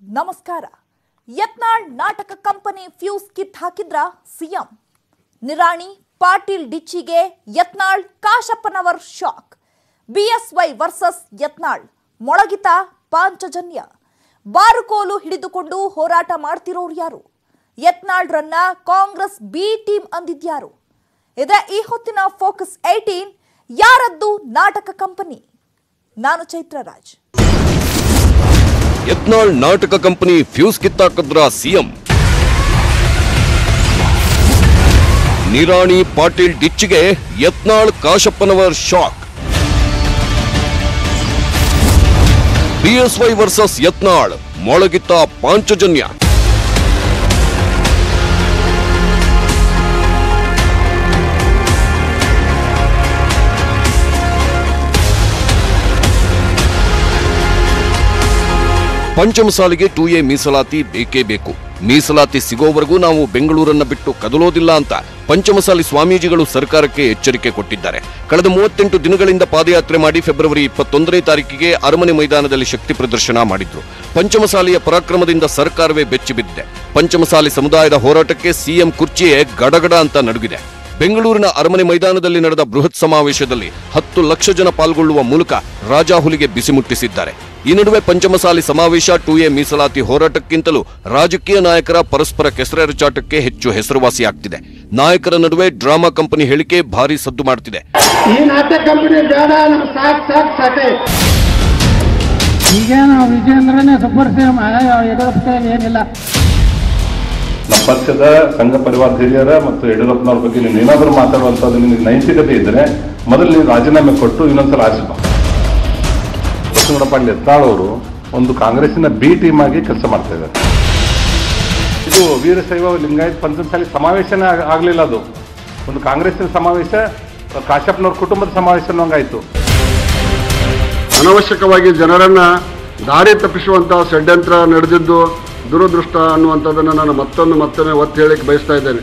ನಮಸ್ಕಾರ ಯತ್ನಾಳ್ ನಾಟಕ company fuse ಕಿತ್ ಹಾಕಿದ್ರ ಸಿಎಂ ನಿರಾಣಿ ಪಾಟೀಲ್ ಡಿಚ್ಚಿಗೆ Yatnal Kashappanavar shock BSY versus Yatnal ಮೊಳಗಿತ ಪಾಂಚಜನ್ಯ ಬಾರುಕೋಲು ಹಿಡಿದುಕೊಂಡು ಹೋರಾಟ ಮಾಡ್ತಿರೋರು ಯಾರು ಯತ್ನಾಳ್ರನ್ನ ಕಾಂಗ್ರೆಸ್ ಬಿ ಟೀಮ್ ಅಂದಿದ್ಯಾರು ಇದೇ ಈ ಹೊತ್ತಿನ ಫೋಕಸ್ ಏಟೀನ್ ಯಾರದ್ದು ನಾಟಕ ಕಂಪನಿ ನಾನು ಚೈತ್ರರಾಜ್ ಯತ್ನಾಳ್ ನಾಟಕ ಕಂಪನಿ ಫ್ಯೂಸ್ ಕಿತ್ತಾಕದ್ರ ಸಿಎಂ ನಿರಾಣಿ ಪಾಟೀಲ್ ಡಿಚ್ಚಿಗೆ Yatnal Kashappanavar shock BSY versus Yatnal ಮೊಳಗಿತ್ತ ಪಾಂಚಜನ್ಯ ಪಂಚಮಸಾಲಿಗೆ ಟೂ ಎ ಮೀಸಲಾತಿ ಬೇಕೇ ಬೇಕು ಮೀಸಲಾತಿ ಸಿಗೋವರೆಗೂ ನಾವು ಬೆಂಗಳೂರನ್ನ ಬಿಟ್ಟು ಕದಲೋದಿಲ್ಲ ಅಂತ ಪಂಚಮಸಾಲಿ ಸ್ವಾಮೀಜಿಗಳು ಸರ್ಕಾರಕ್ಕೆ ಎಚ್ಚರಿಕೆ ಕೊಟ್ಟಿದ್ದಾರೆ ಕಳೆದ ಮೂವತ್ತೆಂಟು ದಿನಗಳಿಂದ ಪಾದಯಾತ್ರೆ ಮಾಡಿ ಫೆಬ್ರವರಿ ಇಪ್ಪತ್ತೊಂದನೇ ತಾರೀಕಿಗೆ ಅರಮನೆ ಮೈದಾನದಲ್ಲಿ ಶಕ್ತಿ ಪ್ರದರ್ಶನ ಮಾಡಿದ್ರು ಪಂಚಮಸಾಲಿಯ ಪರಾಕ್ರಮದಿಂದ ಸರ್ಕಾರವೇ ಬೆಚ್ಚಿಬಿದ್ದಿದೆ ಪಂಚಮಸಾಲಿ ಸಮುದಾಯದ ಹೋರಾಟಕ್ಕೆ ಸಿಎಂ ಕುರ್ಚಿಯೇ ಗಡಗಡ ಅಂತ ನಡುಗಿದೆ ಬೆಂಗಳೂರಿನ ಅರಮನೆ ಮೈದಾನದಲ್ಲಿ ನಡೆದ ಬೃಹತ್ ಸಮಾವೇಶದಲ್ಲಿ ಹತ್ತು ಲಕ್ಷ ಜನ ಪಾಲ್ಗೊಳ್ಳುವ ಮೂಲಕ ರಾಜಾಹುಲಿಗೆ ಬಿಸಿ ಮುಟ್ಟಿಸಿದ್ದಾರೆ ಈ ನಡುವೆ ಪಂಚಮಸಾಲಿ ಸಮಾವೇಶ ಟೂ ಎ ಮೀಸಲಾತಿ ಹೋರಾಟಕ್ಕಿಂತಲೂ ರಾಜಕೀಯ ನಾಯಕರ ಪರಸ್ಪರ ಕೆಸರೆರಚಾಟಕ್ಕೆ ಹೆಚ್ಚು ಹೆಸರುವಾಸಿಯಾಗ್ತಿದೆ ನಾಯಕರ ನಡುವೆ ಡ್ರಾಮಾ ಕಂಪನಿ ಹೇಳಿಕೆ ಭಾರಿ ಸದ್ದು ಮಾಡ್ತಿದೆ ಈ ನಾಟಕ ಕಂಪನಿ ಬೇಡ ನಮ್ಗೆ ಸಾಕ್ ಸಾಕ್ ಸಾಕೆ ಈಗೇನು ವಿಜೇಂದ್ರನೇ ಸೂಪರ್ ಸಿಎಂ ಯಡಿಯೂರಪ್ಪ ಏನಿಲ್ಲ ನಮ್ಮ ಪಕ್ಷದ ಸಂಘ ಪರಿವಾರ ಹಿರಿಯರ ಮತ್ತು ಯಡಿಯೂರಪ್ಪನವ್ರ ಬಗ್ಗೆ ನೀನು ಏನಾದರೂ ಮಾತಾಡುವಂಥದ್ದು ನಿನಗೆ ನೈತಿಕತೆ ಇದ್ದರೆ ಮೊದಲು ನೀವು ರಾಜೀನಾಮೆ ಕೊಟ್ಟು ಇನ್ನೊಂದ್ಸಲ ಆರಿಸಿ ಬಾ ಬಸವನಗೌಡ ಪಾಟೀಲ್ ಯತ್ನಾಳ್ ಅವರು ಒಂದು ಕಾಂಗ್ರೆಸ್ಸಿನ ಬಿ ಟೀಮ್ ಆಗಿ ಕೆಲಸ ಮಾಡ್ತಾ ಇದ್ದಾರೆ ಇದು ವೀರಶೈವ ಲಿಂಗಾಯತ್ ಪಂಚಮಸಾಲಿ ಸಮಾವೇಶನೇ ಆಗ- ಆಗ್ಲಿಲ್ಲ ಅದು ಒಂದು ಕಾಂಗ್ರೆಸ್ಸಿನ ಸಮಾವೇಶ ಕಾಶ್ಯಪ್ನವ್ರ ಕುಟುಂಬದ ಸಮಾವೇಶ ಅನ್ನೋಂಗಾಯ್ತು ಅನವಶ್ಯಕವಾಗಿ ಜನರನ್ನ ದಾರಿ ತಪ್ಪಿಸುವಂತಹ ಷಡ್ಯಂತ್ರ ನಡೆದಿದ್ದು ದುರದೃಷ್ಟ ಅನ್ನುವಂಥದ್ದನ್ನು ನಾನು ಮತ್ತೊಂದು ಮತ್ತೊಮ್ಮೆ ಒತ್ತಿ ಹೇಳಿಕ್ಕೆ ಬಯಸ್ತಾ ಇದ್ದೇನೆ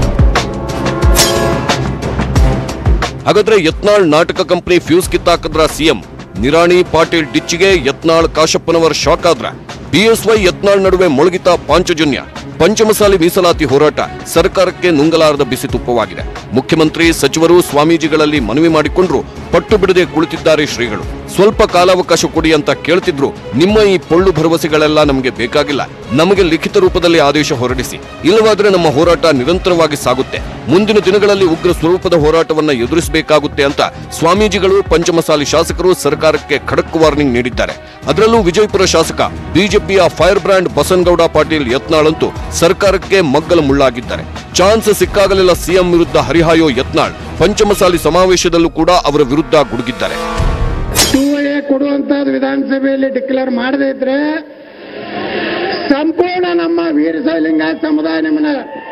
ಹಾಗಾದ್ರೆ ಯತ್ನಾಳ್ ನಾಟಕ ಕಂಪನಿ ಫ್ಯೂಸ್ ಕಿತ್ತಾಕದ್ರ ಸಿಎಂ ನಿರಾಣಿ ಪಾಟೀಲ್ ಡಿಚ್ಚಿಗೆ ಯತ್ನಾಳ್ ಕಾಶಪ್ಪನವರ್ ಶಾಕ್ ಆದ್ರ ಬಿಎಸ್ವೈ ಯತ್ನಾಳ್ ನಡುವೆ ಮೊಳಗಿತ ಪಾಂಚಜನ್ಯ ಪಂಚಮಸಾಲಿ ಮೀಸಲಾತಿ ಹೋರಾಟ ಸರ್ಕಾರಕ್ಕೆ ನುಂಗಲಾರದ ಬಿಸಿ ತುಪ್ಪವಾಗಿದೆ ಮುಖ್ಯಮಂತ್ರಿ ಸಚಿವರು ಸ್ವಾಮೀಜಿಗಳಲ್ಲಿ ಮನವಿ ಮಾಡಿಕೊಂಡ್ರು ಪಟ್ಟು ಬಿಡದೆ ಕುಳಿತಿದ್ದಾರೆ ಶ್ರೀಗಳು ಸ್ವಲ್ಪ ಕಾಲಾವಕಾಶ ಕೊಡಿ ಅಂತ ಕೇಳ್ತಿದ್ರು ನಿಮ್ಮ ಈ ಪೊಳ್ಳು ಭರವಸೆಗಳೆಲ್ಲ ನಮಗೆ ಬೇಕಾಗಿಲ್ಲ ನಮಗೆ ಲಿಖಿತ ರೂಪದಲ್ಲಿ ಆದೇಶ ಹೊರಡಿಸಿ ಇಲ್ಲವಾದ್ರೆ ನಮ್ಮ ಹೋರಾಟ ನಿರಂತರವಾಗಿ ಸಾಗುತ್ತೆ ಮುಂದಿನ ದಿನಗಳಲ್ಲಿ ಉಗ್ರ ಸ್ವರೂಪದ ಹೋರಾಟವನ್ನ ಎದುರಿಸಬೇಕಾಗುತ್ತೆ ಅಂತ ಸ್ವಾಮೀಜಿಗಳು ಪಂಚಮಸಾಲಿ ಶಾಸಕರು ಸರ್ಕಾರಕ್ಕೆ ಖಡಕ್ ವಾರ್ನಿಂಗ್ ನೀಡಿದ್ದಾರೆ ಅದರಲ್ಲೂ ವಿಜಯಪುರ ಶಾಸಕ ಬಿಜೆಪಿಯ ಫೈರ್ ಬ್ರ್ಯಾಂಡ್ ಬಸನಗೌಡ ಪಾಟೀಲ್ ಯತ್ನಾಳ್ ಅಂತೂ ಸರ್ಕಾರಕ್ಕೆ ಮಗ್ಗಲ ಮುಳ್ಳಾಗಿದ್ದಾರೆ ಚಾನ್ಸ್ ಸಿಕ್ಕಾಗಲೆಲ್ಲ ಸಿಎಂ ವಿರುದ್ಧ ಹರಿಹಾಯೋ ಯತ್ನಾಳ್ ಪಂಚಮಸಾಲಿ ಸಮಾವೇಶದಲ್ಲೂ ಕೂಡ ಅವರ ವಿರುದ್ಧ ಗುಡುಗಿದ್ದಾರೆ ಟೂ ಎ ಕೊಡುವಂತದ್ದು ವಿಧಾನಸಭೆಯಲ್ಲಿ ಡಿಕ್ಲೇರ್ ಮಾಡದೇ ಇದ್ರೆ ಸಂಪೂರ್ಣ ನಮ್ಮ ವೀರಶೈವ ಲಿಂಗಾಯತ ಸಮುದಾಯ ನಿಮ್ಮನ್ನ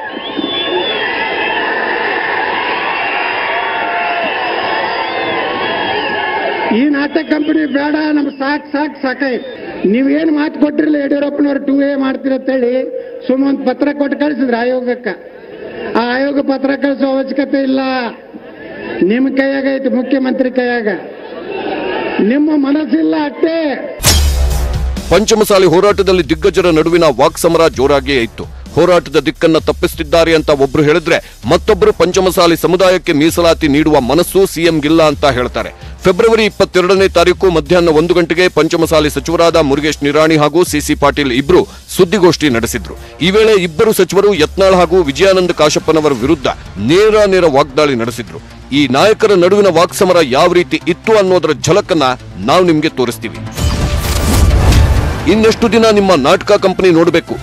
ಈ ನಾಟಕ ಕಂಪನಿ ಬೇಡ ನಮ್ಗೆ ಸಾಕ್ ಸಾಕ್ ಸಾಕೈ ನೀವೇನು ಮಾತು ಕೊಟ್ಟಿರಲಿಲ್ಲ ಯಡಿಯೂರಪ್ಪನವ್ರು ಟೂ ಎ ಮಾಡ್ತೀರಂತೇಳಿ ಸುಮ್ಮ ಒಂದು ಪತ್ರ ಕೊಟ್ಟು ಕಳಿಸಿದ್ರು ಆಯೋಗಕ್ಕೆ ಆ ಆಯೋಗ ಪತ್ರ ಕಳಿಸೋ ಅವಶ್ಯಕತೆ ಇಲ್ಲ ನಿಮ್ಮ ಕೈಯಾಗ ಐತಿ ಮುಖ್ಯಮಂತ್ರಿ ಕೈಯಾಗ ನಿಮ್ಮ ಮನಸ್ಸಿಲ್ಲ ಅಷ್ಟೇ ಪಂಚಮಸಾಲಿ ಹೋರಾಟದಲ್ಲಿ ದಿಗ್ಗಜರ ನಡುವಿನ ವಾಕ್ಸಮರ ಜೋರಾಗಿಯೇ ಇತ್ತು ಹೋರಾಟದ ದಿಕ್ಕನ್ನ ತಪ್ಪಿಸುತ್ತಿದ್ದಾರೆ ಅಂತ ಒಬ್ರು ಹೇಳಿದ್ರೆ ಮತ್ತೊಬ್ಬರು ಪಂಚಮಸಾಲಿ ಸಮುದಾಯಕ್ಕೆ ಮೀಸಲಾತಿ ನೀಡುವ ಮನಸ್ಸು ಸಿಎಂಗಿಲ್ಲ ಅಂತ ಹೇಳ್ತಾರೆ ಫೆಬ್ರವರಿ ಇಪ್ಪತ್ತೆರಡನೇ ತಾರೀಕು ಮಧ್ಯಾಹ್ನ ಒಂದು ಗಂಟೆಗೆ ಪಂಚಮಸಾಲಿ ಸಚಿವರಾದ ಮುರುಗೇಶ್ ನಿರಾಣಿ ಹಾಗೂ ಸಿಸಿ ಪಾಟೀಲ್ ಇಬ್ರು ಸುದ್ದಿಗೋಷ್ಠಿ ನಡೆಸಿದ್ರು ಈ ವೇಳೆ ಇಬ್ಬರು ಸಚಿವರು ಯತ್ನಾಳ್ ಹಾಗೂ ವಿಜಯಾನಂದ ಕಾಶಪ್ಪನವರ ವಿರುದ್ಧ ನೇರ ನೇರ ವಾಗ್ದಾಳಿ ನಡೆಸಿದ್ರು ಈ ನಾಯಕರ ನಡುವಿನ ವಾಕ್ಸಮರ ಯಾವ ರೀತಿ ಇತ್ತು ಅನ್ನೋದರ ಝಲಕನ್ನ ನಾವು ನಿಮ್ಗೆ ತೋರಿಸ್ತೀವಿ ಇನ್ನೆಷ್ಟು ದಿನ ನಿಮ್ಮ ನಾಟಕ ಕಂಪನಿ ನೋಡಬೇಕು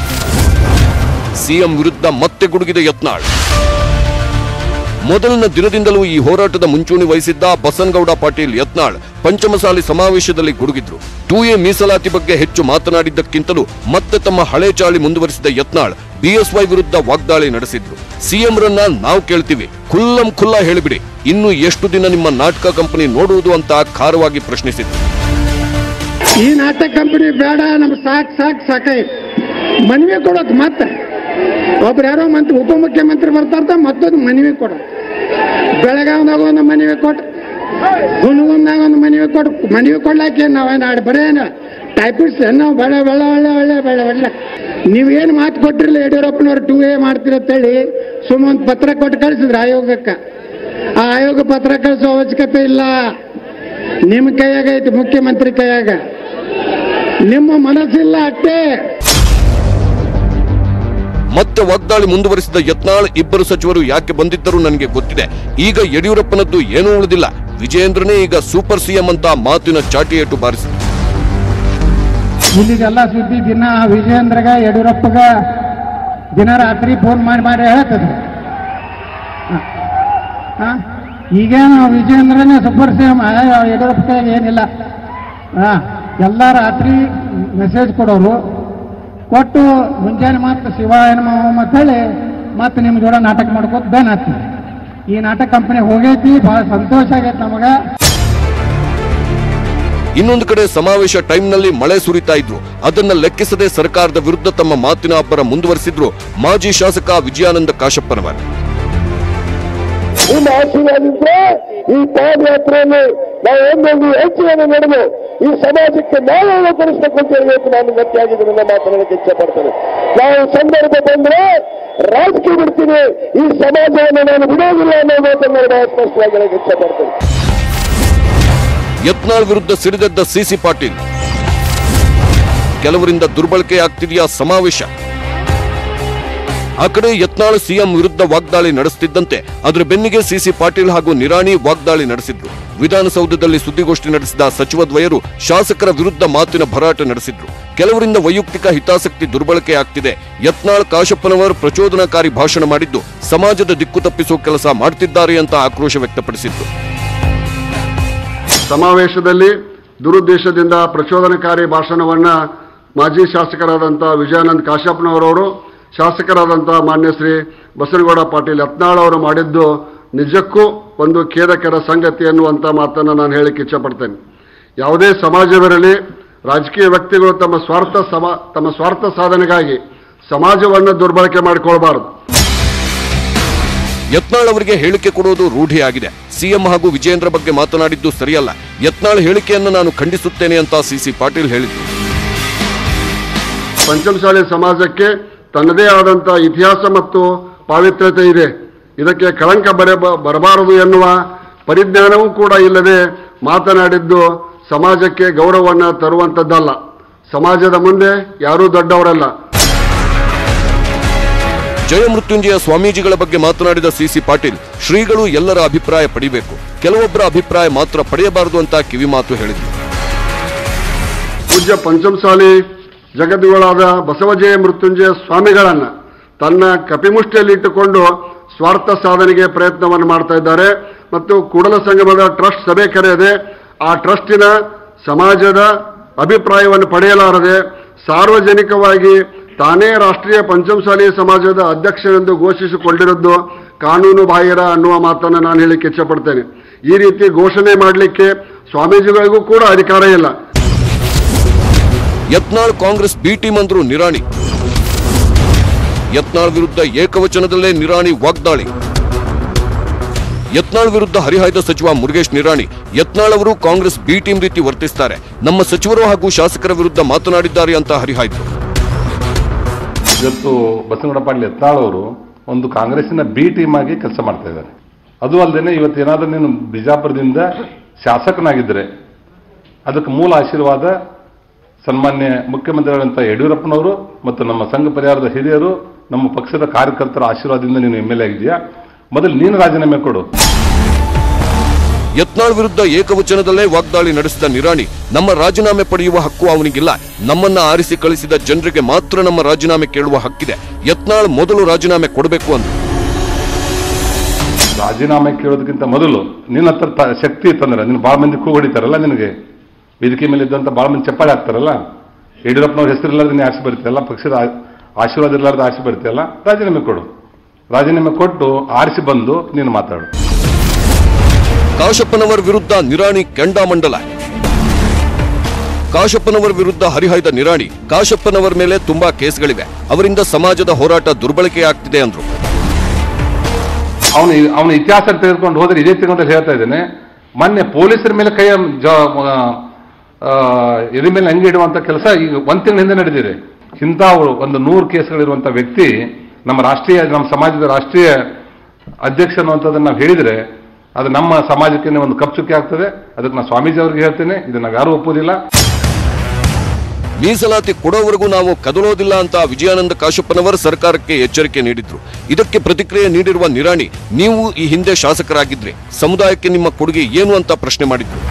ಸಿಎಂ ವಿರುದ್ಧ ಮತ್ತೆ ಗುಡುಗಿದೆ ಯತ್ನಾಳ್ ಮೊದಲಿನ ದಿನದಿಂದಲೂ ಈ ಹೋರಾಟದ ಮುಂಚೂಣಿ ವಹಿಸಿದ್ದ ಬಸನಗೌಡ ಪಾಟೀಲ್ ಯತ್ನಾಳ್ ಪಂಚಮಸಾಲಿ ಸಮಾವೇಶದಲ್ಲಿ ಗುಡುಗಿದ್ರು ಟೂ ಎ ಮೀಸಲಾತಿ ಬಗ್ಗೆ ಹೆಚ್ಚು ಮಾತನಾಡಿದ್ದಕ್ಕಿಂತಲೂ ಮತ್ತೆ ತಮ್ಮ ಹಳೆ ಚಾಳಿ ಮುಂದುವರಿಸಿದ ಯತ್ನಾಳ್ ಬಿಎಸ್ವೈ ವಿರುದ್ಧ ವಾಗ್ದಾಳಿ ನಡೆಸಿದ್ರು ಸಿಎಂ ರನ್ನ ನಾವು ಕೇಳ್ತೀವಿ ಖುಲ್ಲಂ ಖುಲ್ಲಾ ಹೇಳಿಬಿಡಿ ಇನ್ನು ಎಷ್ಟು ದಿನ ನಿಮ್ಮ ನಾಟಕ ಕಂಪನಿ ನೋಡುವುದು ಅಂತ ಖಾರವಾಗಿ ಪ್ರಶ್ನಿಸಿದ್ರು ಈ ನಾಟಕ ಕಂಪನಿ ಬೇಡ ನಮ್ಗೆ ಸಾಕ್ ಸಾಕ್ ಸಾಕೈ ಮನವಿ ಕೊಡೋದು ಮತ್ತೆ ಒಬ್ರು ಯಾರೋ ಮಂತ್ರಿ ಉಪಮುಖ್ಯಮಂತ್ರಿ ಬರ್ತಾರ ಮತ್ತೊಂದು ಮನವಿ ಕೊಡ ಬೆಳಗಾವ್ದಾಗ ಒಂದು ಮನವಿ ಕೊಟ್ಟು ಹುನಗುಂದಾಗ ಒಂದು ಮನವಿ ಕೊಟ್ಟು ಮನವಿ ಕೊಡ್ಲಾಕೆ ನಾವೇನು ಆಡ್ ಬರೇನು ಟೈಪಿಸ್ಟ್ ನಾವು ಬೆಳೆ ಬೆಳೆ ಒಳ್ಳೆ ಒಳ್ಳೆ ಬೇಡ ಒಳ್ಳ ನೀವೇನು ಮಾತು ಕೊಟ್ಟಿರಲ್ಲ ಯಡಿಯೂರಪ್ಪನವ್ರು ಟೂ ಎ ಮಾಡ್ತೀರತ್ತೇಳಿ ಸುಮ್ಮ ಒಂದು ಪತ್ರ ಕೊಟ್ಟು ಕಳಿಸಿದ್ರು ಆಯೋಗಕ್ಕೆ ಆ ಆಯೋಗ ಪತ್ರ ಕಳಿಸೋ ಅವಶ್ಯಕತೆ ಇಲ್ಲ ನಿಮ್ಮ ಕೈಯಾಗ ಐತಿ ಮುಖ್ಯಮಂತ್ರಿ ಕೈಯಾಗ ನಿಮ್ಮ ಮನಸ್ಸಿಲ್ಲ ಅಷ್ಟೇ ಮತ್ತೆ ವಾಗ್ದಾಳಿ ಮುಂದುವರಿಸಿದ ಯತ್ನಾಳ್ ಇಬ್ಬರು ಸಚಿವರು ಯಾಕೆ ಬಂದಿದ್ದರು ನನಗೆ ಗೊತ್ತಿದೆ ಈಗ ಯಡಿಯೂರಪ್ಪನದ್ದು ಏನೂ ಉಳಿದಿಲ್ಲ ವಿಜಯೇಂದ್ರನೇ ಈಗ ಸೂಪರ್ ಸಿಎಂ ಅಂತ ಮಾತಿನ ಚಾಟಿಯೇಟು ಬಾರಿಸಿದ ಇಲ್ಲಿದೆಲ್ಲ ಸುದ್ದಿ ದಿನ ವಿಜಯೇಂದ್ರಗ ಯಡಿಯೂರಪ್ಪಗ ದಿನ ರಾತ್ರಿ ಫೋನ್ ಮಾಡಿ ಮಾಡಿ ಹೇಳ್ತದೆ ಹಾ ಈಗೇನು ವಿಜಯೇಂದ್ರನೇ ಸೂಪರ್ ಸಿಎಂ ಯಡಿಯೂರಪ್ಪ ಕೈಯಾಗ ಏನಿಲ್ಲ ಹಾ ಎಲ್ಲ ರಾತ್ರಿ ಮೆಸೇಜ್ ಕೊಡೋರು ಕೊಟ್ಟು ಮುಂಜಾನೆ ಮತ್ತೆ ಶಿವ ಏನಮ್ಮ ಅಂತ ಹೇಳಿ ಮತ್ತೆ ನಿಮ್ಮ ಜೋಡ ನಾಟಕ ಮಾಡ್ಕೋತ ಬೇನ್ ಹಾಕ್ತೀವಿ ಈ ನಾಟಕ ಕಂಪನಿ ಹೋಗೈತಿ ಭಾಳ ಸಂತೋಷ ಆಗೈತೆ ನಮಗೆ ಇನ್ನೊಂದು ಕಡೆ ಸಮಾವೇಶ ಟೈಮ್ನಲ್ಲಿ ಮಳೆ ಸುರಿತಾ ಇದ್ರು ಅದನ್ನ ಲೆಕ್ಕಿಸದೆ ಸರ್ಕಾರದ ವಿರುದ್ಧ ತಮ್ಮ ಮಾತಿನ ಅಬ್ಬರ ಮುಂದುವರಿಸಿದ್ರು ಮಾಜಿ ಶಾಸಕ ವಿಜಯಾನಂದ ಕಾಶಪ್ಪನವರ್ ನಿಮ್ಮ ಆಶೀರ್ವಾದಿದ್ರೆ ಈ ಪಾದಯಾತ್ರೆಯಲ್ಲಿ ನಾವು ಒಂದೊಂದು ಹೆಜ್ಜೆಯನ್ನು ನಡೆದು ಈ ಸಮಾಜಕ್ಕೆ ನ್ಯಾಯವನ್ನು ಕೊಡಿಸಬೇಕು ಅಂತ ಹೇಳಿ ಇವತ್ತು ನಾನು ಗಟ್ಟಿಯಾಗಿದ್ದನ್ನ ಮಾತನಾಡಕ್ಕೆ ಇಚ್ಛೆ ಪಡ್ತೇನೆ ನಾವು ಸಂದರ್ಭ ಬಂದ್ರೆ ರಾಜಕೀಯ ಬಿಡ್ತೀನಿ ಈ ಸಮಾಜವನ್ನು ನಾನು ಬಿಡೋದಿಲ್ಲ ಅನ್ನೋ ಮಾತನ್ನು ನಾನು ಬಹಳ ಸ್ಪಷ್ಟವಾಗಿ ಹೇಳಕ್ಕೆ ಇಚ್ಛೆ ಪಡ್ತೇನೆ ಯತ್ನಾಳ್ ವಿರುದ್ಧ ಸಿಡಿದೆದ್ದ ಸಿಸಿ ಪಾಟೀಲ್ ಕೆಲವರಿಂದ ದುರ್ಬಳಕೆ ಆಗ್ತಿದೆಯಾ ಸಮಾವೇಶ ಆ ಕಡೆ ಯತ್ನಾಳ್ ಸಿಎಂ ವಿರುದ್ಧ ವಾಗ್ದಾಳಿ ನಡೆಸುತ್ತಿದ್ದಂತೆ ಅದರ ಬೆನ್ನಿಗೆ ಸಿಸಿ ಪಾಟೀಲ್ ಹಾಗೂ ನಿರಾಣಿ ವಾಗ್ದಾಳಿ ನಡೆಸಿದ್ರು ವಿಧಾನಸೌಧದಲ್ಲಿ ಸುದ್ದಿಗೋಷ್ಠಿ ನಡೆಸಿದ ಸಚಿವ ದ್ವಯರು ಶಾಸಕರ ವಿರುದ್ಧ ಮಾತಿನ ಭರಾಟೆ ನಡೆಸಿದ್ರು ಕೆಲವರಿಂದ ವೈಯಕ್ತಿಕ ಹಿತಾಸಕ್ತಿ ದುರ್ಬಳಕೆ ಆಗ್ತಿದೆ ಯತ್ನಾಳ್ ಕಾಶಪ್ಪನವರ್ ಪ್ರಚೋದನಾಕಾರಿ ಭಾಷಣ ಮಾಡಿದ್ದು ಸಮಾಜದ ದಿಕ್ಕು ತಪ್ಪಿಸುವ ಕೆಲಸ ಮಾಡ್ತಿದ್ದಾರೆ ಅಂತ ಆಕ್ರೋಶ ವ್ಯಕ್ತಪಡಿಸಿದ್ರು ಸಮಾವೇಶದಲ್ಲಿ ದುರುದ್ದೇಶದಿಂದ ಪ್ರಚೋದನಕಾರಿ ಭಾಷಣವನ್ನ ಮಾಜಿ ಶಾಸಕರಾದಂಥ ವಿಜಯಾನಂದ್ ಕಾಶಪ್ಪನವರವರು ಶಾಸಕರಾದಂಥ ಮಾನ್ಯ ಶ್ರೀ ಬಸನಗೌಡ ಪಾಟೀಲ್ ಯತ್ನಾಳ್ ಅವರು ಮಾಡಿದ್ದು ನಿಜಕ್ಕೂ ಒಂದು ಖೇದಕರ ಸಂಗತಿ ಅನ್ನುವಂಥ ಮಾತನ್ನು ನಾನು ಹೇಳಿಕ್ಕೆ ಇಚ್ಛಪಡ್ತೇನೆ ಯಾವುದೇ ಸಮಾಜವಿರಲಿ ರಾಜಕೀಯ ವ್ಯಕ್ತಿಗಳು ತಮ್ಮ ಸ್ವಾರ್ಥ ಸಮ ತಮ್ಮ ಸ್ವಾರ್ಥ ಸಾಧನೆಗಾಗಿ ಸಮಾಜವನ್ನು ದುರ್ಬಳಕೆ ಮಾಡಿಕೊಳ್ಬಾರದು ಯತ್ನಾಳ್ ಅವರಿಗೆ ಹೇಳಿಕೆ ಕೊಡುವುದು ರೂಢಿಯಾಗಿದೆ ಸಿಎಂ ಹಾಗೂ ವಿಜಯೇಂದ್ರ ಬಗ್ಗೆ ಮಾತನಾಡಿದ್ದು ಸರಿಯಲ್ಲ ಯತ್ನಾಳ್ ಹೇಳಿಕೆಯನ್ನು ನಾನು ಖಂಡಿಸುತ್ತೇನೆ ಅಂತ ಸಿಸಿ ಪಾಟೀಲ್ ಹೇಳಿದ್ರು ಪಂಚಮಸಾಲಿ ಸಮಾಜಕ್ಕೆ ತನ್ನದೇ ಆದಂಥ ಇತಿಹಾಸ ಮತ್ತು ಪಾವಿತ್ರ್ಯತೆ ಇದೆ ಇದಕ್ಕೆ ಕಳಂಕ ಬರೆ ಬರಬಾರದು ಎನ್ನುವ ಪರಿಜ್ಞಾನವೂ ಕೂಡ ಇಲ್ಲದೆ ಮಾತನಾಡಿದ್ದು ಸಮಾಜಕ್ಕೆ ಗೌರವವನ್ನು ತರುವಂಥದ್ದಲ್ಲ ಸಮಾಜದ ಮುಂದೆ ಯಾರೂ ದೊಡ್ಡವರಲ್ಲ ಜಯ ಮೃತ್ಯುಂಜಯ ಸ್ವಾಮೀಜಿಗಳ ಬಗ್ಗೆ ಮಾತನಾಡಿದ ಸಿಸಿ ಪಾಟೀಲ್ ಶ್ರೀಗಳು ಎಲ್ಲರ ಅಭಿಪ್ರಾಯ ಪಡಿಬೇಕು ಕೆಲವೊಬ್ಬರ ಅಭಿಪ್ರಾಯ ಮಾತ್ರ ಪಡೆಯಬಾರದು ಅಂತ ಕಿವಿಮಾತು ಹೇಳಿದ್ರು ಪೂಜ್ಯ ಪಂಚಮಸಾಲಿ ಜಗದ್ಗುಗಳಾದ ಬಸವಜಯ ಮೃತ್ಯುಂಜಯ ಸ್ವಾಮಿಗಳನ್ನ ತನ್ನ ಕಪಿಮುಷ್ಟಿಯಲ್ಲಿಟ್ಟುಕೊಂಡು ಸ್ವಾರ್ಥ ಸಾಧನೆಗೆ ಪ್ರಯತ್ನವನ್ನು ಮಾಡ್ತಾ ಇದ್ದಾರೆ ಮತ್ತು ಕೂಡಲ ಸಂಗಮದ ಟ್ರಸ್ಟ್ ಸಭೆ ಕರೆಯದೆ ಆ ಟ್ರಸ್ಟಿನ ಸಮಾಜದ ಅಭಿಪ್ರಾಯವನ್ನು ಪಡೆಯಲಾರದೆ ಸಾರ್ವಜನಿಕವಾಗಿ ತಾನೇ ರಾಷ್ಟ್ರೀಯ ಪಂಚಮಸಾಲಿ ಸಮಾಜದ ಅಧ್ಯಕ್ಷರೆಂದು ಘೋಷಿಸಿಕೊಂಡಿರುವುದು ಕಾನೂನು ಬಾಹಿರ ಅನ್ನುವ ಮಾತನ್ನು ನಾನು ಹೇಳಿಕ್ಕೆ ಇಚ್ಛಪಡ್ತೇನೆ ಈ ರೀತಿ ಘೋಷಣೆ ಮಾಡಲಿಕ್ಕೆ ಸ್ವಾಮೀಜಿಗಳಿಗೂ ಕೂಡ ಅಧಿಕಾರ ಇಲ್ಲ ಯತ್ನಾಳ್ ಕಾಂಗ್ರೆಸ್ ಬಿ ಟೀಮ್ ಅಂದ್ರು ನಿರಾಣಿ ಯತ್ನಾಳ್ ವಿರುದ್ಧ ಏಕವಚನದಲ್ಲೇ ನಿರಾಣಿ ವಾಗ್ದಾಳಿ ಯತ್ನಾಳ್ ವಿರುದ್ಧ ಹರಿಹಾಯ್ದ ಸಚಿವ ಮುರುಗೇಶ್ ನಿರಾಣಿ ಯತ್ನಾಳ್ ಅವರು ಕಾಂಗ್ರೆಸ್ ಬಿ ಟೀಮ್ ರೀತಿ ವರ್ತಿಸ್ತಾರೆ ನಮ್ಮ ಸಚಿವರು ಹಾಗೂ ಶಾಸಕರ ವಿರುದ್ಧ ಮಾತನಾಡಿದ್ದಾರೆ ಅಂತ ಹರಿಹಾಯ್ತು ಇವತ್ತು ಬಸವನಗೌಡ ಪಾಟೀಲ್ ಯತ್ನಾಳ್ ಅವರು ಒಂದು ಕಾಂಗ್ರೆಸ್ಸಿನ ಬಿ ಟೀಮ್ ಆಗಿ ಕೆಲಸ ಮಾಡ್ತಾ ಇದ್ದಾರೆ ಅದು ಅಲ್ಲದೆ ಇವತ್ತು ಏನಾದರೂ ನೀನು ಬಿಜಾಪುರದಿಂದ ಶಾಸಕನಾಗಿದ್ದರೆ ಅದಕ್ಕೆ ಮೂಲ ಆಶೀರ್ವಾದ ಸನ್ಮಾನ್ಯ ಮುಖ್ಯಮಂತ್ರಿಗಳಂತ ಯಡಿಯೂರಪ್ಪನವರು ಮತ್ತು ನಮ್ಮ ಸಂಘ ಪರಿವಾರದ ಹಿರಿಯರು ನಮ್ಮ ಪಕ್ಷದ ಕಾರ್ಯಕರ್ತರ ಆಶೀರ್ವಾದದಿಂದ ನೀನು ಎಮ್ ಎಲ್ ಎ ಆಗಿದೆಯಾ ಮೊದಲು ನೀನು ರಾಜೀನಾಮೆ ಕೊಡು ಯತ್ನಾಳ್ ವಿರುದ್ಧ ಏಕವಚನದಲ್ಲೇ ವಾಗ್ದಾಳಿ ನಡೆಸಿದ ನಿರಾಣಿ ನಮ್ಮ ರಾಜೀನಾಮೆ ಪಡೆಯುವ ಹಕ್ಕು ಅವನಿಗಿಲ್ಲ ನಮ್ಮನ್ನ ಆರಿಸಿ ಕಳಿಸಿದ ಜನರಿಗೆ ಮಾತ್ರ ನಮ್ಮ ರಾಜೀನಾಮೆ ಕೇಳುವ ಹಕ್ಕಿದೆ ಯತ್ನಾಳ್ ಮೊದಲು ರಾಜೀನಾಮೆ ಕೊಡಬೇಕು ಅಂದ್ರು ರಾಜೀನಾಮೆ ಕೇಳೋದಕ್ಕಿಂತ ಮೊದಲು ನಿನ್ನ ಹತ್ರ ತ- ಶಕ್ತಿ ಇತ್ತಂದ್ರೆ ನೀನು ಭಾಳ ಮಂದಿ ಕೂಗು ಹೊಡಿತಾರಲ್ಲ ನಿನಗೆ ವೇದಿಕೆ ಮೇಲೆ ಇದ್ದಂತ ಭಾಳ ಮಂದಿ ಚಪ್ಪಾಳೆ ಹಾಕ್ತಾರಲ್ಲ ಯಡಿಯೂರಪ್ಪನವ್ರ ಹೆಸರು ಇಲ್ಲಾರ್ದು ನೀ ಆಸೆ ಬರ್ತೀಯಲ್ಲ ಪಕ್ಷದ ಆ- ಆಶೀರ್ವಾದ ಇಲ್ಲಾರ್ದು ಆಸೆ ಬರ್ತೀಯಲ್ಲ ರಾಜೀನಾಮೆ ಕೊಡು ರಾಜೀನಾಮೆ ಕೊಟ್ಟು ಆರಿಸಿ ಬಂದು ನೀನು ಮಾತಾಡು ಕಾಶಪ್ಪನವರ್ ವಿರುದ್ಧ ನಿರಾಣಿ ಕೆಂಡಾಮಂಡಲ ಕಾಶಪ್ಪನವರ್ ವಿರುದ್ಧ ಹರಿಹಾಯ್ದ ನಿರಾಣಿ ಕಾಶಪ್ಪನವರ್ ಮೇಲೆ ತುಂಬಾ ಕೇಸ್ಗಳಿವೆ ಅವರಿಂದ ಸಮಾಜದ ಹೋರಾಟ ದುರ್ಬಳಕೆ ಆಗ್ತಿದೆ ಅಂದ್ರು ಅವನ ಅವನ ಇತಿಹಾಸ ತೆಗೆದುಕೊಂಡು ಹೋದ್ರೆ ಇದೇ ತಿಂಗಳಲ್ಲಿ ಹೇಳ್ತಾ ಇದ್ದೇನೆ ಮೊನ್ನೆ ಪೊಲೀಸರ ಮೇಲೆ ಕೈ ಜ- ಆ, ಎದೆ ಮೇಲೆ ಅಂಗಿ ಇಡುವಂತ ಕೆಲಸ ಈಗ ಒಂದ್ ತಿಂಗಳ ಹಿಂದೆ ನಡೆದಿದೆ ಇಂಥ ಒಂದು ನೂರು ಕೇಸ್ಗಳಿರುವಂಥ ವ್ಯಕ್ತಿ ನಮ್ಮ ರಾಷ್ಟ್ರೀಯ ನಮ್ಮ ಸಮಾಜದ ರಾಷ್ಟ್ರೀಯ ಅಧ್ಯಕ್ಷ ಅನ್ನುವಂಥದ್ದನ್ನು ನಾವು ಹೇಳಿದರೆ ಅದು ನಮ್ಮ ಸಮಾಜಕ್ಕೆ ಒಂದು ಕಪ್ಚುಕ್ಕೆ ಆಗ್ತದೆ ಅದಕ್ಕೆ ನಾನು ಸ್ವಾಮೀಜಿ ಅವ್ರಿಗೆ ಹೇಳ್ತೇನೆ ಇದನ್ನ ನಾವು ಯಾರೂ ಒಪ್ಪುವುದಿಲ್ಲ ಮೀಸಲಾತಿ ಕೊಡೋವರೆಗೂ ನಾವು ಕದಲೋದಿಲ್ಲ ಅಂತ ವಿಜಯಾನಂದ ಕಾಶಪ್ಪನವರ್ ಸರ್ಕಾರಕ್ಕೆ ಎಚ್ಚರಿಕೆ ನೀಡಿದ್ರು ಇದಕ್ಕೆ ಪ್ರತಿಕ್ರಿಯೆ ನೀಡಿರುವ ನಿರಾಣಿ ನೀವು ಈ ಹಿಂದೆ ಶಾಸಕರಾಗಿದ್ರಿ ಸಮುದಾಯಕ್ಕೆ ನಿಮ್ಮ ಕೊಡುಗೆ ಏನು ಅಂತ ಪ್ರಶ್ನೆ ಮಾಡಿದ್ರು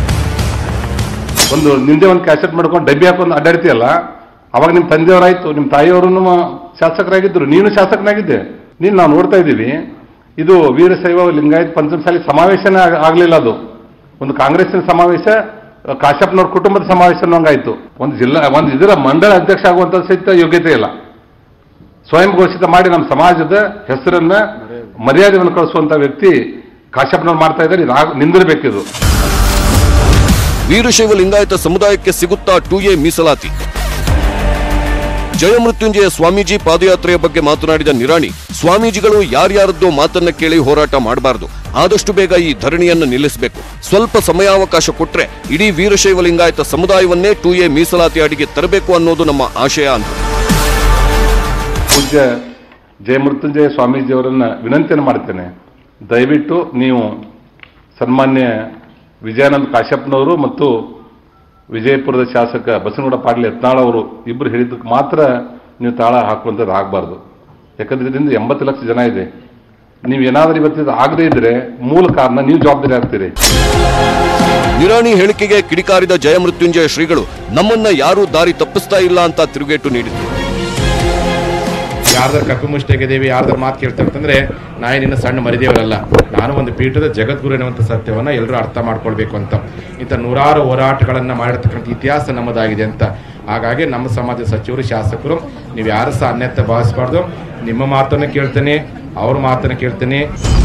ಒಂದು ನಿಂದೆ ಒಂದು ಕ್ಯಾಸೆಟ್ ಮಾಡ್ಕೊಂಡು ಡಬ್ಬಿ ಹಾಕೊಂಡು ಅಡ್ಡಾಡ್ತೀಯಲ್ಲ ಅವಾಗ ನಿಮ್ಮ ತಂದೆಯವರಾಯ್ತು ನಿಮ್ಮ ತಾಯಿಯವರು ಶಾಸಕರಾಗಿದ್ದರು ನೀನು ಶಾಸಕನಾಗಿದ್ದೆ ನೀನು ನಾವು ನೋಡ್ತಾ ಇದ್ದೀವಿ ಇದು ವೀರಶೈವ ಲಿಂಗಾಯತ್ ಪಂಚಮಸಾಲಿ ಸಮಾವೇಶನೇ ಆಗ- ಆಗ್ಲಿಲ್ಲ ಅದು ಒಂದು ಕಾಂಗ್ರೆಸ್ಸಿನ ಸಮಾವೇಶ ಕಾಶ್ಯಪ್ನವ್ರ ಕುಟುಂಬದ ಸಮಾವೇಶ ಅನ್ನೋಂಗಾಯ್ತು ಒಂದು ಜಿಲ್ಲಾ ಒಂದು ಇದರ ಮಂಡಳ ಅಧ್ಯಕ್ಷ ಆಗುವಂತ ಸಹಿತ ಯೋಗ್ಯತೆ ಇಲ್ಲ ಸ್ವಯಂ ಘೋಷಿತ ಮಾಡಿ ನಮ್ಮ ಸಮಾಜದ ಹೆಸರನ್ನ ಮರ್ಯಾದೆಯನ್ನು ಕಳಿಸುವಂತ ವ್ಯಕ್ತಿ ಕಾಶ್ಯಪ್ನವ್ರು ಮಾಡ್ತಾ ಇದ್ದಾರೆ ಇದು ಆಗ್- ನಿಂದಿರ್ಬೇಕಿದು ವೀರಶೈವ ಲಿಂಗಾಯತ ಸಮುದಾಯಕ್ಕೆ ಸಿಗುತ್ತಾ ಟೂ ಎ ಮೀಸಲಾತಿ ಜಯಮೃತ್ಯುಂಜಯ ಸ್ವಾಮೀಜಿ ಪಾದಯಾತ್ರೆಯ ಬಗ್ಗೆ ಮಾತನಾಡಿದ ನಿರಾಣಿ ಸ್ವಾಮೀಜಿಗಳು ಯಾರ್ಯಾರದ್ದೋ ಮಾತನ್ನ ಕೇಳಿ ಹೋರಾಟ ಮಾಡಬಾರದು ಆದಷ್ಟು ಬೇಗ ಈ ಧರಣಿಯನ್ನು ನಿಲ್ಲಿಸಬೇಕು ಸ್ವಲ್ಪ ಸಮಯಾವಕಾಶ ಕೊಟ್ರೆ ಇಡೀ ವೀರಶೈವ ಲಿಂಗಾಯತ ಸಮುದಾಯವನ್ನೇ ಟೂ ಎ ಮೀಸಲಾತಿ ಅಡಿಗೆ ತರಬೇಕು ಅನ್ನೋದು ನಮ್ಮ ಆಶಯ ಅಂತ ಪೂಜ್ಯ ಜಯಮೃತ್ಯುಂಜಯ ಸ್ವಾಮೀಜಿಯವರನ್ನ ವಿನಂತಿಯನ್ನು ಮಾಡ್ತೇನೆ ದಯವಿಟ್ಟು ನೀವು ಸನ್ಮಾನ್ಯ ವಿಜಯಾನಂದ ಕಾಶ್ಯಪ್ನವರು ಮತ್ತು ವಿಜಯಪುರದ ಶಾಸಕ ಬಸನಗೌಡ ಪಾಟೀಲ್ ಯತ್ನಾಳ್ ಅವರು ಇಬ್ಬರು ಹೇಳಿದ್ದಕ್ಕೆ ಮಾತ್ರ ನೀವು ತಾಳ ಹಾಕುವಂಥದ್ದು ಆಗಬಾರ್ದು ಯಾಕಂದ್ರೆ ಇದರಿಂದ ಎಂಬತ್ತು ಲಕ್ಷ ಜನ ಇದೆ ನೀವು ಏನಾದರೂ ಇವತ್ತಿದು ಆಗದೇ ಇದ್ರೆ ಮೂಲ ಕಾರಣ ನೀವು ಜವಾಬ್ದಾರಿ ಆಗ್ತೀರಿ ನಿರಾಣಿ ಹೇಳಿಕೆಗೆ ಕಿಡಿಕಾರಿದ ಜಯಮೃತ್ಯುಂಜಯ ಶ್ರೀಗಳು ನಮ್ಮನ್ನ ಯಾರೂ ದಾರಿ ತಪ್ಪಿಸ್ತಾ ಇಲ್ಲ ಅಂತ ತಿರುಗೇಟು ನೀಡಿದ್ರು ಯಾರ್ದಾರು ಕಪ್ಪು ಮುಷ್ಟಿಯಾಗಿದ್ದೀವಿ ಯಾರ್ದಾರು ಮಾತು ಕೇಳ್ತಾರೆ ಅಂತಂದ್ರೆ ನಾಯಿ ನಿನ್ನ ಸಣ್ಣ ಮರಿದೇವರಲ್ಲ ನಾನು ಒಂದು ಪೀಠದ ಜಗದ್ಗುರು ಎನ್ನುವಂಥ ಸತ್ಯವನ್ನು ಎಲ್ಲರೂ ಅರ್ಥ ಮಾಡ್ಕೊಳ್ಬೇಕು ಅಂತ ಇಂಥ ನೂರಾರು ಹೋರಾಟಗಳನ್ನು ಮಾಡಿರ್ತಕ್ಕಂಥ ಇತಿಹಾಸ ನಮ್ಮದಾಗಿದೆ ಅಂತ ಹಾಗಾಗಿ ನಮ್ಮ ಸಮಾಜದ ಸಚಿವರು ಶಾಸಕರು ನೀವು ಯಾರು ಸಹ ಅನ್ಯತೆ ಭಾವಿಸಬಾರ್ದು ನಿಮ್ಮ ಮಾತನ್ನು ಕೇಳ್ತೇನೆ ಅವ್ರ ಮಾತನ್ನು ಕೇಳ್ತೇನೆ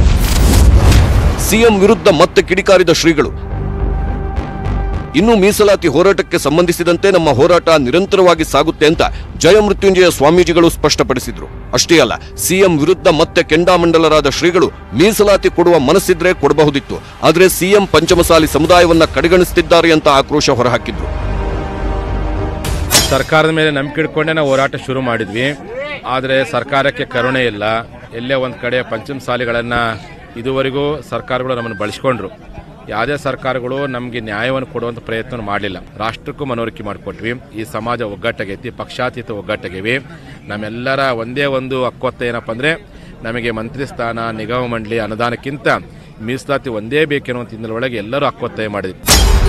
ಸಿಎಂ ವಿರುದ್ಧ ಮತ್ತೆ ಕಿಡಿಕಾರಿದ ಶ್ರೀಗಳು ಇನ್ನು ಮೀಸಲಾತಿ ಹೋರಾಟಕ್ಕೆ ಸಂಬಂಧಿಸಿದಂತೆ ನಮ್ಮ ಹೋರಾಟ ನಿರಂತರವಾಗಿ ಸಾಗುತ್ತೆ ಅಂತ ಜಯಮೃತ್ಯುಂಜಯ ಸ್ವಾಮೀಜಿಗಳು ಸ್ಪಷ್ಟಪಡಿಸಿದ್ರು ಅಷ್ಟೇ ಅಲ್ಲ ಸಿಎಂ ವಿರುದ್ಧ ಮತ್ತೆ ಕೆಂಡಾಮಂಡಲರಾದ ಶ್ರೀಗಳು ಮೀಸಲಾತಿ ಕೊಡುವ ಮನಸ್ಸಿದ್ರೆ ಕೊಡಬಹುದಿತ್ತು ಆದ್ರೆ ಸಿಎಂ ಪಂಚಮಸಾಲಿ ಸಮುದಾಯವನ್ನ ಕಡೆಗಣಿಸುತ್ತಿದ್ದಾರೆ ಅಂತ ಆಕ್ರೋಶ ಹೊರಹಾಕಿದ್ರು ಸರ್ಕಾರದ ಮೇಲೆ ನಂಬಿಕೆ ಇಟ್ಕೊಂಡೇ ನಾವು ಹೋರಾಟ ಶುರು ಮಾಡಿದ್ವಿ ಆದರೆ ಸರ್ಕಾರಕ್ಕೆ ಕರುಣೆ ಇಲ್ಲ ಎಲ್ಲೇ ಒಂದು ಕಡೆ ಪಂಚಮಸಾಲಿಗಳನ್ನು ಇದುವರೆಗೂ ಸರ್ಕಾರಗಳು ನಮ್ಮನ್ನು ಬಳಸ್ಕೊಂಡ್ರು ಯಾವುದೇ ಸರ್ಕಾರಗಳು ನಮಗೆ ನ್ಯಾಯವನ್ನು ಕೊಡುವಂಥ ಪ್ರಯತ್ನ ಮಾಡಲಿಲ್ಲ ರಾಷ್ಟ್ರಕ್ಕೂ ಮನವರಿಕೆ ಮಾಡಿಕೊಟ್ವಿ ಈ ಸಮಾಜ ಒಗ್ಗಟ್ಟಾಗೈತಿ ಪಕ್ಷಾತೀತ ಒಗ್ಗಟ್ಟಾಗೇವಿ ನಮ್ಮೆಲ್ಲರ ಒಂದೇ ಒಂದು ಹಕ್ಕೊತ್ತ ಏನಪ್ಪ ಅಂದರೆ ನಮಗೆ ಮಂತ್ರಿ ಸ್ಥಾನ ನಿಗಮ ಮಂಡಳಿ ಅನುದಾನಕ್ಕಿಂತ ಮೀಸಲಾತಿ ಒಂದೇ ಬೇಕೆನ್ನುವಂಥ ಹಿನ್ನೆಲೆಯೊಳಗೆ ಎಲ್ಲರೂ ಹಕ್ಕೊತ್ತಾಯ ಮಾಡಿದ್ವಿ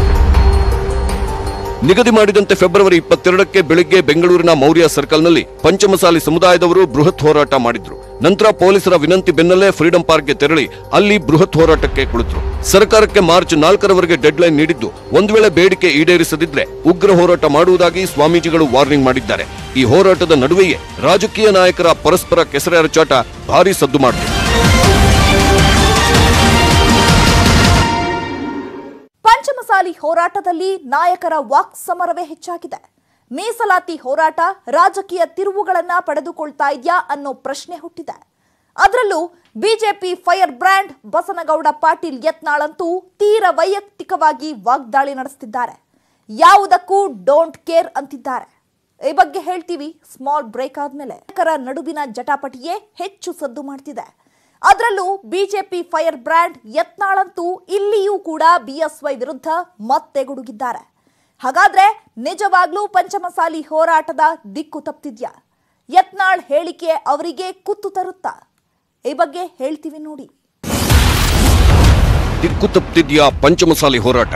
ನಿಗದಿ ಮಾಡಿದಂತೆ ಫೆಬ್ರವರಿ ಇಪ್ಪತ್ತೆರಡಕ್ಕೆ ಬೆಳಿಗ್ಗೆ ಬೆಂಗಳೂರಿನ ಮೌರ್ಯ ಸರ್ಕಲ್ನಲ್ಲಿ ಪಂಚಮಸಾಲಿ ಸಮುದಾಯದವರು ಬೃಹತ್ ಹೋರಾಟ ಮಾಡಿದ್ರು ನಂತರ ಪೊಲೀಸರ ವಿನಂತಿ ಬೆನ್ನಲ್ಲೇ ಫ್ರೀಡಂ ಪಾರ್ಕ್ಗೆ ತೆರಳಿ ಅಲ್ಲಿ ಬೃಹತ್ ಹೋರಾಟಕ್ಕೆ ಕುಳಿತರು ಸರ್ಕಾರಕ್ಕೆ ಮಾರ್ಚ್ ನಾಲ್ಕರವರೆಗೆ ಡೆಡ್ಲೈನ್ ನೀಡಿದ್ದು ಒಂದು ವೇಳೆ ಬೇಡಿಕೆ ಈಡೇರಿಸದಿದ್ರೆ ಉಗ್ರ ಹೋರಾಟ ಮಾಡುವುದಾಗಿ ಸ್ವಾಮೀಜಿಗಳು ವಾರ್ನಿಂಗ್ ಮಾಡಿದ್ದಾರೆ ಈ ಹೋರಾಟದ ನಡುವೆಯೇ ರಾಜಕೀಯ ನಾಯಕರ ಪರಸ್ಪರ ಕೆಸರೆರಚಾಟ ಭಾರೀ ಸದ್ದು ಮಾಡಿದೆ ಪಂಚಮಸಾಲಿ ಹೋರಾಟದಲ್ಲಿ ನಾಯಕರ ವಾಕ್ ಸಮರವೇ ಹೆಚ್ಚಾಗಿದೆ ಮೀಸಲಾತಿ ಹೋರಾಟ ರಾಜಕೀಯ ತಿರುವುಗಳನ್ನ ಪಡೆದುಕೊಳ್ತಾ ಇದೆಯಾ ಅನ್ನೋ ಪ್ರಶ್ನೆ ಹುಟ್ಟಿದೆ ಅದರಲ್ಲೂ BJP fire brand Basanagouda Patil ಯತ್ನಾಳಂತೂ ತೀರ ವೈಯಕ್ತಿಕವಾಗಿ ವಾಗ್ದಾಳಿ ನಡೆಸುತ್ತಿದ್ದಾರೆ ಯಾವುದಕ್ಕೂ ಡೋಂಟ್ ಕೇರ್ ಅಂತಿದ್ದಾರೆ ಈ ಬಗ್ಗೆ ಹೇಳ್ತೀವಿ ಸ್ಮಾಲ್ ಬ್ರೇಕ್ ಆದ್ಮೇಲೆ ನಾಯಕರ ನಡುವಿನ ಜಟಾಪಟಿಯೇ ಹೆಚ್ಚು ಸದ್ದು ಮಾಡ್ತಿದೆ ಅದರಲ್ಲೂ ಬಿಜೆಪಿ ಫೈರ್ ಬ್ರ್ಯಾಂಡ್ ಯತ್ನಾಳಂತೂ ಇಲ್ಲಿಯೂ ಕೂಡ ಬಿಎಸ್ವೈ ವಿರುದ್ಧ ಮತ್ತೆ ಗುಡುಗಿದ್ದಾರೆ ಹಾಗಾದ್ರೆ ನಿಜವಾಗ್ಲೂ ಪಂಚಮಸಾಲಿ ಹೋರಾಟದ ದಿಕ್ಕು ತಪ್ತಿದ್ಯಾ ಯತ್ನಾಳ್ ಹೇಳಿಕೆ ಅವರಿಗೆ ಕುತ್ತು ತರುತ್ತಾ ಈ ಬಗ್ಗೆ ಹೇಳ್ತೀವಿ ನೋಡಿ ದಿಕ್ಕು ತಪ್ಪಿದ್ಯಾ ಪಂಚಮಸಾಲಿ ಹೋರಾಟ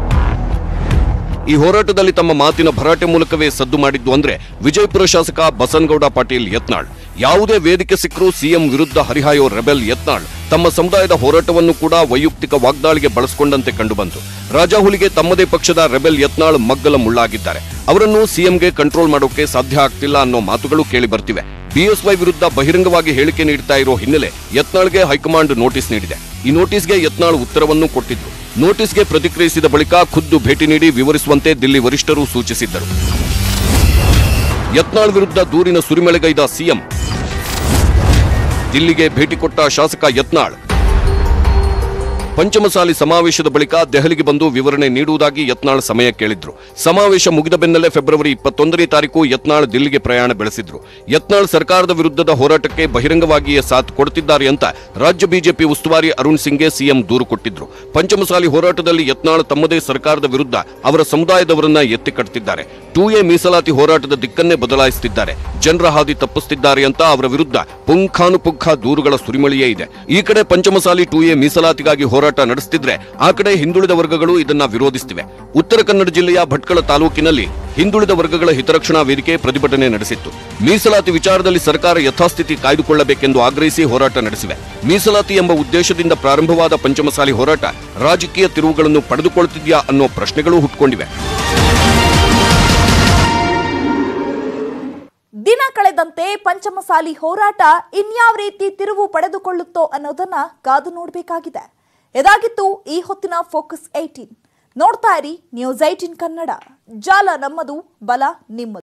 ಈ ಹೋರಾಟದಲ್ಲಿ ತಮ್ಮ ಮಾತಿನ ಭರಾಟೆ ಮೂಲಕವೇ ಸದ್ದು ಮಾಡಿದ್ದು ಅಂದ್ರೆ ವಿಜಯಪುರ ಶಾಸಕ ಬಸನಗೌಡ ಪಾಟೀಲ್ ಯತ್ನಾಳ್ ಯಾವುದೇ ವೇದಿಕೆ ಸಿಕ್ಕರೂ ಸಿಎಂ ವಿರುದ್ಧ ಹರಿಹಾಯೋ ರೆಬೆಲ್ ಯತ್ನಾಳ್ ತಮ್ಮ ಸಮುದಾಯದ ಹೋರಾಟವನ್ನು ಕೂಡ ವೈಯಕ್ತಿಕ ವಾಗ್ದಾಳಿಗೆ ಬಳಸಿಕೊಂಡಂತೆ ಕಂಡುಬಂತು ರಾಜಾಹುಲಿಗೆ ತಮ್ಮದೇ ಪಕ್ಷದ ರೆಬೆಲ್ ಯತ್ನಾಳ್ ಮಗ್ಗಲ ಮುಳ್ಳಾಗಿದ್ದಾರೆ ಅವರನ್ನು ಸಿಎಂಗೆ ಕಂಟ್ರೋಲ್ ಮಾಡೋಕೆ ಸಾಧ್ಯ ಆಗ್ತಿಲ್ಲ ಅನ್ನೋ ಮಾತುಗಳು ಕೇಳಿ ಬರ್ತಿವೆ ಬಿಎಸ್ವೈ ವಿರುದ್ಧ ಬಹಿರಂಗವಾಗಿ ಹೇಳಿಕೆ ನೀಡ್ತಾ ಇರೋ ಹಿನ್ನೆಲೆ ಯತ್ನಾಳ್ಗೆ ಹೈಕಮಾಂಡ್ ನೋಟಿಸ್ ನೀಡಿದೆ ಈ ನೋಟಿಸ್ಗೆ ಯತ್ನಾಳ್ ಉತ್ತರವನ್ನು ಕೊಟ್ಟಿದ್ರು ನೋಟಿಸ್ಗೆ ಪ್ರತಿಕ್ರಿಯಿಸಿದ ಬಳಿಕ ಖುದ್ದು ಭೇಟಿ ನೀಡಿ ವಿವರಿಸುವಂತೆ ದಿಲ್ಲಿ ವರಿಷ್ಠರು ಸೂಚಿಸಿದ್ದರು ಯತ್ನಾಳ್ ವಿರುದ್ಧ ದೂರಿನ ಸುರಿಮಳೆಗೈದ ಸಿಎಂ ದಿಲ್ಲಿಗೆ ಭೇಟಿ ಕೊಟ್ಟ ಶಾಸಕ ಯತ್ನಾಳ್ ಪಂಚಮಸಾಲಿ ಸಮಾವೇಶದ ಬಳಿಕ ದೆಹಲಿಗೆ ಬಂದು ವಿವರಣೆ ನೀಡುವುದಾಗಿ ಯತ್ನಾಳ್ ಸಮಯ ಕೇಳಿದ್ರು ಸಮಾವೇಶ ಮುಗಿದ ಬೆನ್ನಲ್ಲೇ ಫೆಬ್ರವರಿ ಇಪ್ಪತ್ತೊಂದನೇ ತಾರೀಕು ಯತ್ನಾಳ್ ದಿಲ್ಲಿಗೆ ಪ್ರಯಾಣ ಬೆಳೆಸಿದ್ರು ಯತ್ನಾಳ್ ಸರ್ಕಾರದ ವಿರುದ್ಧದ ಹೋರಾಟಕ್ಕೆ ಬಹಿರಂಗವಾಗಿಯೇ ಸಾಥ್ ಕೊಡುತ್ತಿದ್ದಾರೆ ಅಂತ ರಾಜ್ಯ ಬಿಜೆಪಿ ಉಸ್ತುವಾರಿ ಅರುಣ್ ಸಿಂಗ್ಗೆ ಸಿಎಂ ದೂರು ಕೊಟ್ಟಿದ್ರು ಪಂಚಮಸಾಲಿ ಹೋರಾಟದಲ್ಲಿ ಯತ್ನಾಳ್ ತಮ್ಮದೇ ಸರ್ಕಾರದ ವಿರುದ್ಧ ಅವರ ಸಮುದಾಯದವರನ್ನ ಎತ್ತಿ ಕಟ್ತಿದ್ದಾರೆ ಟೂ ಎ ಮೀಸಲಾತಿ ಹೋರಾಟದ ದಿಕ್ಕನ್ನೇ ಬದಲಾಯಿಸುತ್ತಿದ್ದಾರೆ ಜನರ ಹಾದಿ ತಪ್ಪಿಸುತ್ತಿದ್ದಾರೆ ಅಂತ ಅವರ ವಿರುದ್ಧ ಪುಂಖಾನುಪುಂಖ ದೂರುಗಳ ಸುರಿಮಳಿಯೇ ಇದೆ ಈ ಕಡೆ ಪಂಚಮಸಾಲಿ ಟೂ ಎ ಮೀಸಲಾತಿಗಾಗಿ ಹೋರಾಟ ನಡೆಸುತ್ತಿದ್ರೆ ಆ ಕಡೆ ಹಿಂದುಳಿದ ವರ್ಗಗಳು ಇದನ್ನ ವಿರೋಧಿಸುತ್ತಿವೆ ಉತ್ತರ ಕನ್ನಡ ಜಿಲ್ಲೆಯ ಭಟ್ಕಳ ತಾಲೂಕಿನಲ್ಲಿ ಹಿಂದುಳಿದ ವರ್ಗಗಳ ಹಿತರಕ್ಷಣಾ ವೇದಿಕೆ ಪ್ರತಿಭಟನೆ ನಡೆಸಿತ್ತು ಮೀಸಲಾತಿ ವಿಚಾರದಲ್ಲಿ ಸರ್ಕಾರ ಯಥಾಸ್ಥಿತಿ ಕಾಯ್ದುಕೊಳ್ಳಬೇಕೆಂದು ಆಗ್ರಹಿಸಿ ಹೋರಾಟ ನಡೆಸಿವೆ ಮೀಸಲಾತಿ ಎಂಬ ಉದ್ದೇಶದಿಂದ ಪ್ರಾರಂಭವಾದ ಪಂಚಮಸಾಲಿ ಹೋರಾಟ ರಾಜಕೀಯ ತಿರುವುಗಳನ್ನು ಪಡೆದುಕೊಳ್ಳುತ್ತಿದೆಯಾ ಅನ್ನೋ ಪ್ರಶ್ನೆಗಳು ಹುಟ್ಟುಕೊಂಡಿವೆ ದಿನ ಕಳೆದಂತೆ ಪಂಚಮಸಾಲಿ ಹೋರಾಟ ಇನ್ಯಾವ ರೀತಿ ತಿರುವು ಪಡೆದುಕೊಳ್ಳುತ್ತೋ ಅನ್ನೋದನ್ನ ಕಾದು ನೋಡಬೇಕಾಗಿದೆ ಇದಾಗಿತ್ತು ಈ ಹೊತ್ತಿನ ಫೋಕಸ್ ಏಟೀನ್ ನೋಡ್ತಾ ಇರಿ ನ್ಯೂಸ್ ಏಟೀನ್ ಕನ್ನಡ ಜಾಲ ನಮ್ಮದು ಬಲ ನಿಮ್ಮದು